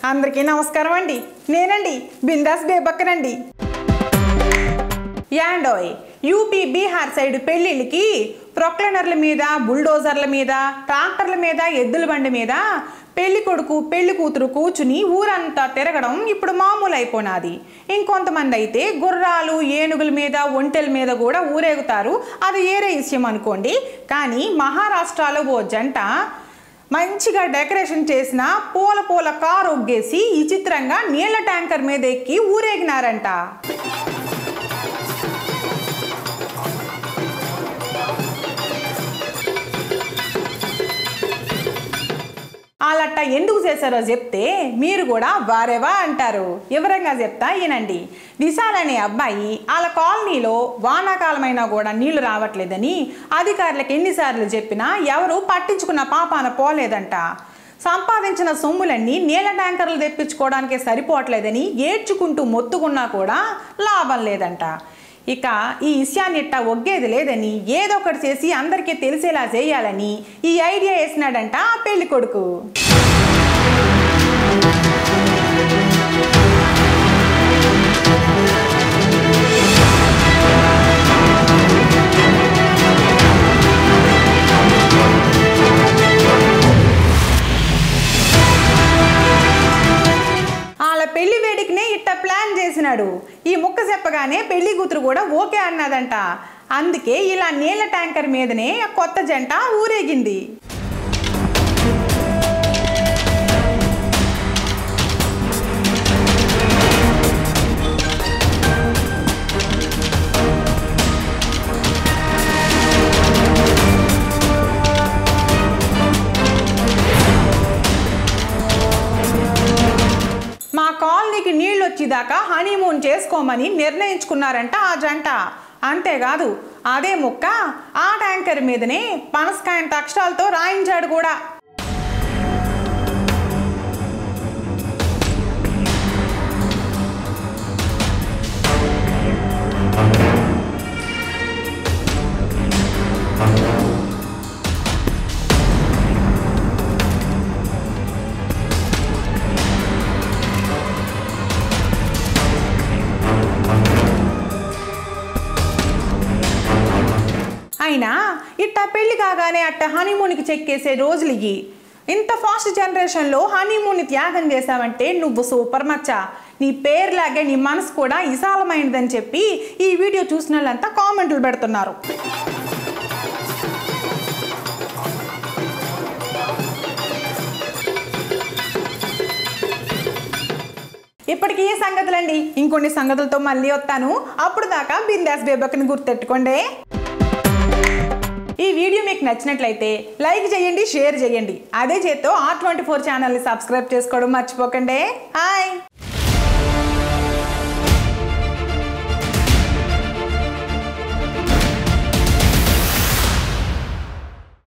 అందరికీ నమస్కారం అండి నేనండి బిందాస్ బేబక్కనండి యాండోయ్ యూపీ బీహార్ సైడ్ పెళ్ళిళ్ళకి ప్రొక్లైనర్ల మీద బుల్డోజర్ల మీద ట్రాక్టర్ల మీద ఎద్దుల బండి మీద పెళ్లి కొడుకు పెళ్లి కూతురు కూర్చుని ఊరంతా తిరగడం ఇప్పుడు మామూలు అయిపోనాది ఇంకొంతమంది అయితే గుర్రాలు ఏనుగుల మీద ఒంటెల మీద కూడా ఊరేగుతారు అది ఏరే విషయం అనుకోండి కానీ మహారాష్ట్రలో ఓ జంట మంచిగా డెకరేషన్ చేసిన పూల పూల కారు ఒగ్గేసి విచిత్రంగా నీళ్ల ట్యాంకర్ మీద ఎక్కి ఊరేగినారంట వాళ్ళట్ట ఎందుకు చేశారో చెప్తే మీరు కూడా వారేవా అంటారు వివరంగా చెప్తా ఈనండి విశాల్ అనే అబ్బాయి వాళ్ళ కాలనీలో వానాకాలమైనా కూడా నీళ్లు రావట్లేదని అధికారులకు ఎన్నిసార్లు చెప్పినా ఎవరు పట్టించుకున్న పాపాన పోలేదంట సంపాదించిన సొమ్ములన్నీ నీళ్ళ ట్యాంకర్లు తెప్పించుకోవడానికే సరిపోవట్లేదని ఏడ్చుకుంటూ మొత్తుకున్నా కూడా లాభం లేదంట ఇక ఈ విషయాన్ని ఇట్టా ఒగ్గేది లేదని ఏదో ఒకటి చేసి అందరికీ తెలిసేలా చేయాలని ఈ ఐడియా వేసినాడంట ఆ పెళ్లి కొడుకు వాళ్ళ పెళ్లి వేడికినే ఇట్ట ప్లాన్ చేసినాడు ఈ ముక్క చెప్పగానే పెళ్లి కూతురు కూడా ఓకే అన్నదంట అందుకే ఇలా నీళ్ళ ట్యాంకర్ మీదనే ఆ కొత్త జంట ఊరేగింది మా కాలనీకి నీళ్ళు వచ్చేదాకా హనీమూన్ చేసుకోమని నిర్ణయించుకున్నారంట ఆ జంట అంతేకాదు అదే ముక్క ఆ ట్యాంకర్ మీదనే పనసకాయంత అక్షరాలతో రాయించాడు కూడా అయినా ఇట్ట పెళ్లి కాగానే అట్ట హనీమూన్కి చెక్కేసే రోజులు ఇవి ఇంత ఫాస్ట్ జనరేషన్లో హనీమూన్ని త్యాగం చేశావంటే నువ్వు సూపర్ మచ్చ నీ పేరులాగే నీ మనసు కూడా విశాలమైనదని చెప్పి ఈ వీడియో చూసిన వాళ్ళంతా కామెంట్లు పెడుతున్నారు ఇప్పటికీ ఈ సంగతులండి ఇంకొన్ని సంగతులతో మళ్ళీ వస్తాను అప్పుడు దాకా బిందాస్ బేబక్ని గుర్తెట్టుకోండి ఈ వీడియో మీకు నచ్చినట్లయితే లైక్ చేయండి షేర్ చేయండి అదే చేత్తో ఆర్ ట్వంటీ ఫోర్ ఛానల్ని సబ్స్క్రైబ్ చేసుకోవడం మర్చిపోకండి హాయ్